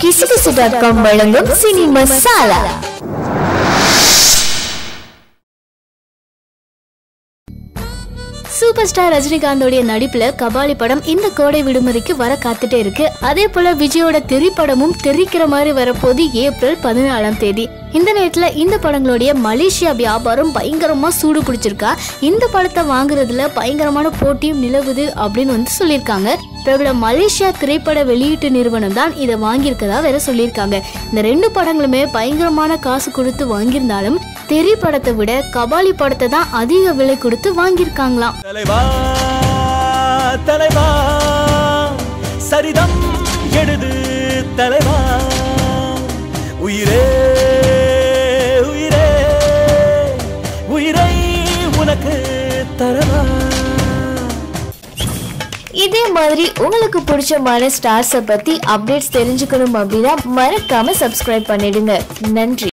கிசுகிசு dot com வழங்கும் cine masala super star ரஜினிகாந்தோடைய நடிப்புல கபாலி படம் இந்த கோடை விடுமுறைக்கு வர காத்துட்டே இருக்கு அதே போல விஜயோட தெறிப்படமும் தெரிக்கிற மாதிரி வரப்போது ஏப்ரல் பதினாலாம் தேதி இந்த நேரத்துல இந்த படங்களுடைய மலேசியா வியாபாரம் பயங்கரமா சூடு பிடிச்சிருக்கா இந்த படத்தை வாங்குறதுல பயங்கரமான போட்டியும் நிலவுது அப்படின்னு வந்து சொல்லியிருக்காங்க பிரபல மலேசியா திரைப்பட வெளியீட்டு நிறுவனம் தான் இதை வாங்கியிருக்கதா வேற சொல்லியிருக்காங்க இந்த ரெண்டு படங்களுமே பயங்கரமான காசு கொடுத்து வாங்கியிருந்தாலும் தெரி படத்தை விட கபாலி படத்தை தான் அதிக விலை கொடுத்து வாங்கியிருக்காங்களாம் தலைவா தலைவா சரிதம் எழுது தலைவா உயிரே உயிரே உயிரை உனக்கு தரவா இதே மாதிரி உங்களுக்கு பிடிச்சமான ஸ்டார்ஸை பத்தி அப்டேட்ஸ் தெரிஞ்சுக்கணும் அப்படின்னா மறக்காம சப்ஸ்கிரைப் பண்ணிடுங்க நன்றி